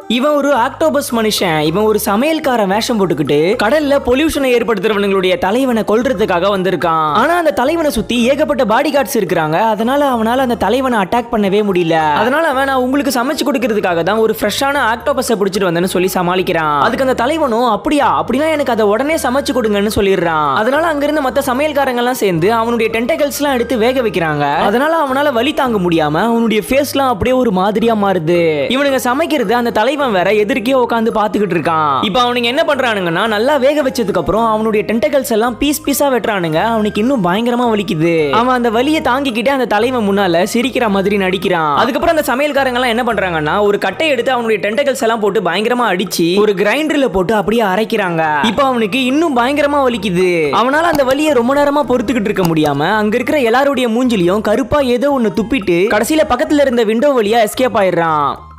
இவன் ஒரு ஆக்டோபஸ் மனுஷன் இவன் ஒரு சமையல்காரன் வேஷம் போட்டுக்கிட்டு கடல்ல பொல்யூஷனை ஏற்படுத்துறவனுங்களுடைய தலைவனை கொல்றதுக்காக வந்திருக்கான் ஆனா அந்த தலைவனை சுத்தி ஏகப்பட்ட பாடி கார்ட்ஸ் இருக்கிறாங்க அதனால அவனால அந்த தலைவனை அட்டாக் பண்ணவே முடியல அதனால அவன் நான் உங்களுக்கு சமைச்சு கொடுக்கறதுக்காக தான் ஒரு ஃப்ரெஷ்ஷான ஆக்டோபஸை பிடிச்சிட்டு வந்தேன்னு சொல்லி சமாளிக்கிறான் அதுக்கு அந்த தலைவனும் அப்படியா அப்படின்னா எனக்கு அதை உடனே சமைச்சு கொடுங்கன்னு சொல்லிடுறான் அதனால அங்கிருந்த மத்த சமையல்காரங்க எல்லாம் சேர்ந்து அவனுடைய டென்டகல்ஸ் எல்லாம் எடுத்து வேக வைக்கிறாங்க அதனால அவனால வலி தாங்க முடியாம அவனுடைய ஃபேஸ்லாம் அப்படியே ஒரு மாதிரியா மாறுது இவனுங்க சமைக்கிறது அந்த தலைவன் வேற எதிர்க்கே உட்காந்து பாத்துக்கிட்டு இருக்கான் இப்போ அவனுங்க என்ன பண்றானுங்கன்னா நல்லா வேக வச்சதுக்கு அப்புறம் அவனுடைய டென்டகல்ஸ் எல்லாம் பீஸ் பீஸா வெட்டுறானுங்க அவனுக்கு இன்னும் பயங்கரமா வலிக்குது அவன் அந்த வலியை தாங்கிக்கிட்டே அந்த தலைவன் முன்னால சிரிக்கிற மாதிரி நடிக்கிறான் அதுக்கப்புறம் அந்த சமையல்காரங்க எல்லாம் என்ன பண்றாங்கன்னா ஒரு கட்டை எடுத்து அவனுடைய டென்டகல்ஸ் எல்லாம் போட்டு பயங்கரமா அடிச்சு ஒரு கிரைண்டர்ல போட்டு அப்படியே அரைக்கிறாங்க இப்போ அவனுக்கு இன்னும் பயங்கரமா வலிக்குது அவனால அந்த வலியை ரொம்ப நேரமா பொறுத்துக்கிட்டு இருக்க முடியாம அங்க இருக்கிற எல்லாருடைய மூஞ்சிலையும் கருப்பா ஏதோ ஒன்னு துப்பிட்டு கடைசியில பக்கத்துல இருந்த விண்டோ வழியா எஸ்கேப் ஆயிடுறான்